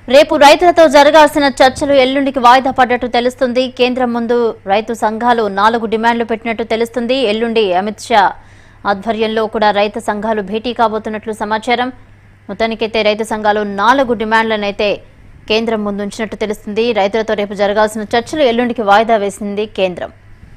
రేపు రైతులతో జరగాల్సిన చర్చలు ఎల్లుండికి వాయిదా పడ్డట్టు తెలుస్తుంది కేంద్రం ముందు రైతు సంఘాలు నాలుగు డిమాండ్లు పెట్టినట్టు తెలుస్తుంది ఎల్లుండి అమిత్ షా ఆధ్వర్యంలో కూడా రైతు సంఘాలు భేటీ కాబోతున్నట్లు సమాచారం మొత్తానికైతే రైతు సంఘాలు నాలుగు డిమాండ్లనైతే కేంద్రం ముందు ఉంచినట్టు తెలుస్తుంది రైతులతో రేపు జరగాల్సిన చర్చలు ఎల్లుండికి వాయిదా వేసింది కేంద్రం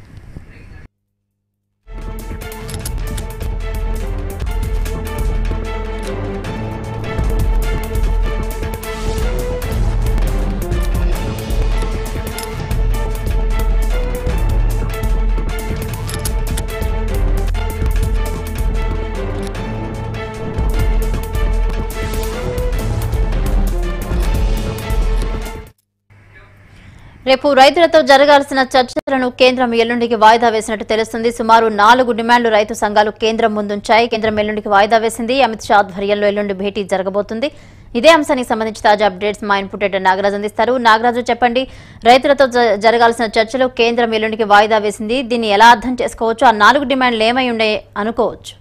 రేపు రైతులతో జరగాల్సిన చర్చలను కేంద్రం ఎల్లుండికి వాయిదా వేసినట్టు తెలుస్తుంది సుమారు నాలుగు డిమాండ్లు రైతు సంఘాలు కేంద్రం ముందుంచాయి కేంద్రం ఎల్లుండికి వాయిదా వేసింది అమిత్ షా ఆధ్వర్యంలో ఎల్లుండి భేటీ జరగబోతుంది ఇదే అంశానికి సంబంధించి తాజా అప్డేట్స్ మా ఇన్పుట్ ఎడిటర్ నాగరాజు అందిస్తారు నాగరాజు చెప్పండి రైతులతో జ- జరగాల్సిన చర్చలు కేంద్రం ఎల్లుండికి వాయిదా వేసింది దీన్ని ఎలా అర్థం చేసుకోవచ్చు ఆ నాలుగు డిమాండ్లు ఏమై ఉండే అనుకోవచ్చు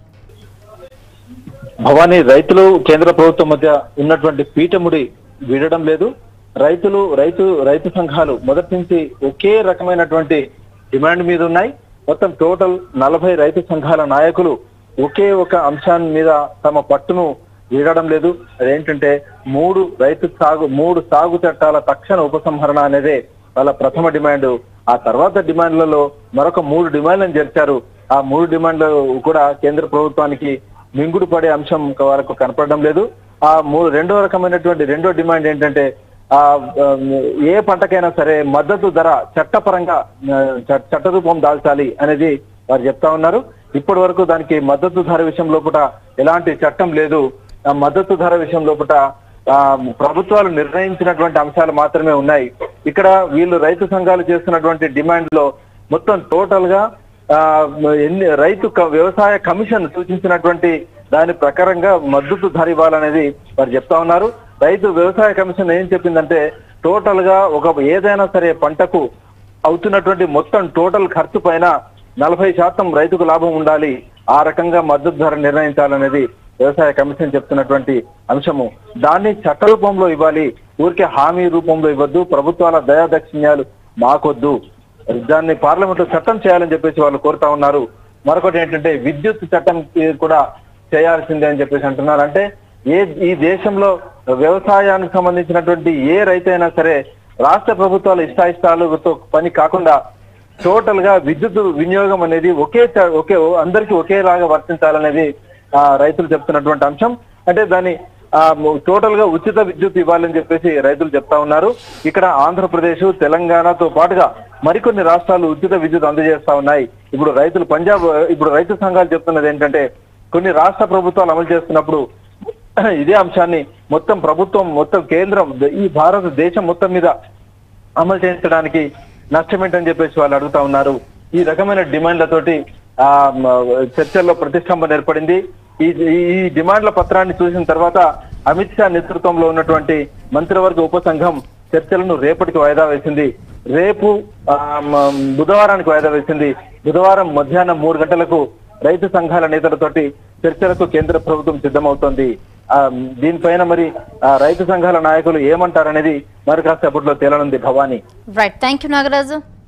భవానీ రైతులు కేంద్ర ప్రభుత్వం మధ్య ఉన్నటువంటి పీఠముడి వీడడం లేదు రైతులు రైతు రైతు సంఘాలు మొదటి నుంచి ఒకే రకమైనటువంటి డిమాండ్ మీద ఉన్నాయి మొత్తం టోటల్ నలభై రైతు సంఘాల నాయకులు ఒకే ఒక అంశాన్ని మీద తమ పట్టును వీడడం లేదు అదేంటంటే మూడు రైతు సాగు మూడు సాగు చట్టాల తక్షణ ఉపసంహరణ అనేదే వాళ్ళ ప్రథమ డిమాండ్ ఆ తర్వాత డిమాండ్లలో మరొక మూడు డిమాండ్లను చేర్చారు ఆ మూడు డిమాండ్లు కూడా కేంద్ర ప్రభుత్వానికి మింగుడు పడే అంశం వరకు కనపడడం లేదు ఆ మూడు రెండో రకమైనటువంటి రెండో డిమాండ్ ఏంటంటే ఆ ఆ, ఏ పంటకైనా సరే మద్దతు ధర చట్టపరంగా ఆ, చ- చట్టరూపం దాల్చాలి అనేది వారు చెప్తా ఉన్నారు ఇప్పటి వరకు దానికి మద్దతు ధర విషయం లోపల ఎలాంటి చట్టం లేదు ఆ మద్దతు ధర విషయం లోపల ఆ, ప్రభుత్వాలు నిర్ణయించినటువంటి అంశాలు మాత్రమే ఉన్నాయి ఇక్కడ వీళ్ళు రైతు సంఘాలు చేస్తున్నటువంటి డిమాండ్ లో మొత్తం టోటల్ గా ఆ, ఎన్ని రైతు క- వ్యవసాయ కమిషన్ సూచించినటువంటి దాని ప్రకారంగా మద్దతు ధర ఇవ్వాలనేది వారు చెప్తా ఉన్నారు రైతు వ్యవసాయ కమిషన్ ఏం చెప్పిందంటే టోటల్ గా ఒక ఏదైనా సరే పంటకు అవుతున్నటువంటి మొత్తం టోటల్ ఖర్చు పైన నలభై శాతం రైతుకు లాభం ఉండాలి ఆ రకంగా మద్దతు ధర నిర్ణయించాలనేది వ్యవసాయ కమిషన్ చెప్తున్నటువంటి అంశము దాన్ని చట్ట రూపంలో ఇవ్వాలి ఊరికే హామీ రూపంలో ఇవ్వద్దు ప్రభుత్వాల దయాదక్షిణ్యాలు మాకొద్దు దాన్ని పార్లమెంట్ లో చట్టం చేయాలని చెప్పేసి వాళ్ళు కోరుతా ఉన్నారు మరొకటి ఏంటంటే విద్యుత్ చట్టం కూడా చేయాల్సిందే అని చెప్పేసి అంటున్నారు అంటే ఏ ఈ దేశంలో వ్యవసాయానికి సంబంధించినటువంటి ఏ రైతైనా సరే రాష్ట్ర ప్రభుత్వాల ఇష్టాయిష్టాలతో పని కాకుండా టోటల్ గా విద్యుత్ వినియోగం అనేది ఒకే చ- ఒకే అందరికీ ఒకేలాగా వర్తించాలనేది ఆ, రైతులు చెప్తున్నటువంటి అంశం అంటే దాని టోటల్ గా ఉచిత విద్యుత్ ఇవ్వాలని చెప్పేసి రైతులు చెప్తా ఉన్నారు ఇక్కడ ఆంధ్రప్రదేశ్ తెలంగాణతో పాటుగా మరికొన్ని రాష్ట్రాలు ఉచిత విద్యుత్ అందజేస్తా ఉన్నాయి ఇప్పుడు రైతులు పంజాబ్ ఇప్పుడు రైతు సంఘాలు చెప్తున్నది ఏంటంటే కొన్ని రాష్ట్ర ప్రభుత్వాలు అమలు చేస్తున్నప్పుడు ఇదే అంశాన్ని మొత్తం ప్రభుత్వం మొత్తం కేంద్రం ఈ భారతదేశం మొత్తం మీద అమలు చేయించడానికి నష్టమేంటని చెప్పేసి వాళ్ళు అడుగుతా ఉన్నారు ఈ రకమైన డిమాండ్లతోటి ఆ మ, చర్చల్లో ప్రతిష్టంభన ఏర్పడింది ఈ ఈ- ఈ డిమాండ్ల పత్రాన్ని చూసిన తర్వాత అమిత్ షా నేతృత్వంలో ఉన్నటువంటి మంత్రివర్గ ఉపసంఘం చర్చలను రేపటికి వాయిదా వేసింది రేపు ఆ, మ, బుధవారానికి వాయిదా వేసింది బుధవారం మధ్యాహ్నం మూడు గంటలకు రైతు సంఘాల నేతలతోటి చర్చలకు కేంద్ర ప్రభుత్వం సిద్ధమవుతోంది ఆ, దీనిపైన మరి ఆ, రైతు సంఘాల నాయకులు ఏమంటారనేది మరి కాసేపట్లో తేలనుంది Bhavani right thank you Nagaraju